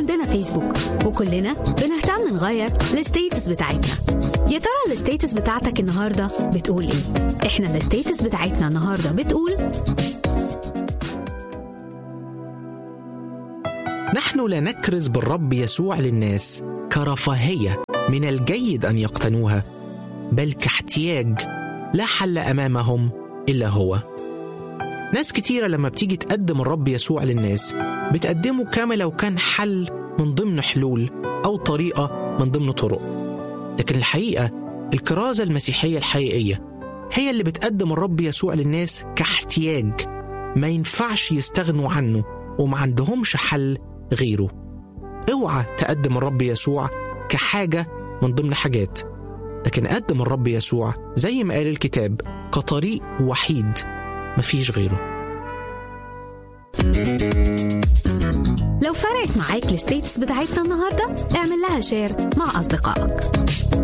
وعندنا فيسبوك وكلنا بنهتم نغير الستيتس بتاعتنا يا ترى الستيتس بتاعتك النهارده بتقول ايه احنا الستيتس بتاعتنا النهارده بتقول نحن لا نكرز بالرب يسوع للناس كرفاهيه من الجيد ان يقتنوها بل كاحتياج لا حل امامهم الا هو ناس كتيره لما بتيجي تقدم الرب يسوع للناس بتقدمه كما لو كان حل من ضمن حلول او طريقه من ضمن طرق لكن الحقيقه الكرازه المسيحيه الحقيقيه هي اللي بتقدم الرب يسوع للناس كاحتياج ما ينفعش يستغنوا عنه وما عندهمش حل غيره اوعى تقدم الرب يسوع كحاجة من ضمن حاجات لكن قدم الرب يسوع زي ما قال الكتاب كطريق وحيد مفيش غيره لو فرقت معاك الستيتس بتاعتنا النهارده اعمل لها شير مع اصدقائك